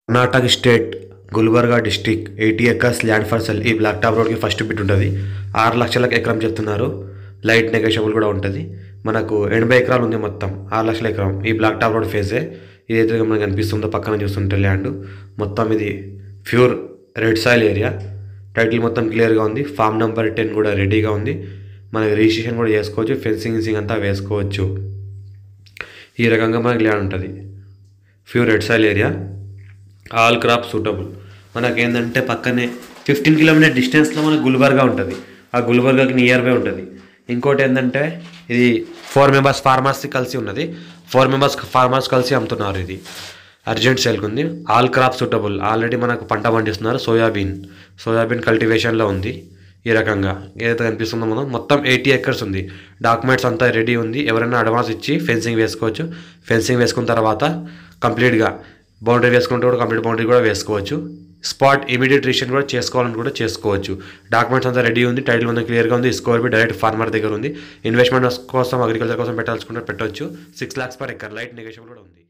Karnataka state Gulbarga district eighty acres land for sale ఈ black top రోడ్కి first bit ఉంటుంది ఆరు లక్షలకు ఎకరం చెప్తున్నారు లైట్ నెగోషియబుల్ కూడా ఉంటుంది మనకు ఎనభై ఎకరాలు ఉంది మొత్తం ఆరు లక్షల ఎకరం ఈ బ్లాక్ టాప్ రోడ్ ఫేజే ఇది ఎదురుగా మనకు కనిపిస్తుందో పక్కన చూస్తుంటే ల్యాండ్ మొత్తం ఇది pure red soil area title మొత్తం క్లియర్గా ఉంది ఫామ్ నెంబర్ టెన్ కూడా రెడీగా ఉంది మనకి రిజిస్ట్రేషన్ కూడా చేసుకోవచ్చు ఫెన్సింగ్ గిన్సింగ్ అంతా వేసుకోవచ్చు ఈ రకంగా మనకి ల్యాండ్ ఉంటుంది pure red soil area all crop suitable మనకి ఏంటంటే పక్కనే ఫిఫ్టీన్ కిలోమీటర్ డిస్టెన్స్లో మనకు గుల్బర్గా ఉంటుంది ఆ గుల్బర్గాకి నియర్ బై ఉంటుంది ఇంకోటి ఏంటంటే ఇది ఫోర్ మెంబర్స్ ఫార్మర్స్ కలిసి ఉన్నది ఫోర్ మెంబర్స్ ఫార్మర్స్ కలిసి అమ్ముతున్నారు ఇది అర్జెంట్ సేల్కి ఉంది ఆల్ క్రాప్ సూటబుల్ ఆల్రెడీ మనకు పంట పండిస్తున్నారు సోయాబీన్ సోయాబీన్ కల్టివేషన్లో ఉంది ఈ రకంగా ఏదైతే కనిపిస్తుందో మనం మొత్తం ఎయిటీ ఎకర్స్ ఉంది డాక్యుమెంట్స్ అంతా రెడీ ఉంది ఎవరైనా అడ్వాన్స్ ఇచ్చి ఫెన్సింగ్ వేసుకోవచ్చు ఫెన్సింగ్ వేసుకున్న తర్వాత కంప్లీట్గా బౌండరీ వేసుకుంటే కూడా కంప్లీట్ బౌండరీ కూడా వేసుకోవచ్చు స్పాట్ ఇమీడియట్ రిజిస్ట్రేషన్ కూడా చేసుకోవాలని కూడా చేసుకోవచ్చు డాక్యుమెంట్స్ అంతా రెడీ ఉంది టైటిల్ ఉంది క్లియర్గా ఉంది స్కోర్ బి డైరెక్ట్ ఫార్మర్ దగ్గర ఉంది ఇన్వెస్ట్మెంట్ కోసం అగ్రికల్చర్ కోసం పెట్టాల్సుకుంటే పెట్టవచ్చు six lakhs per acre light negotiable కూడా ఉంది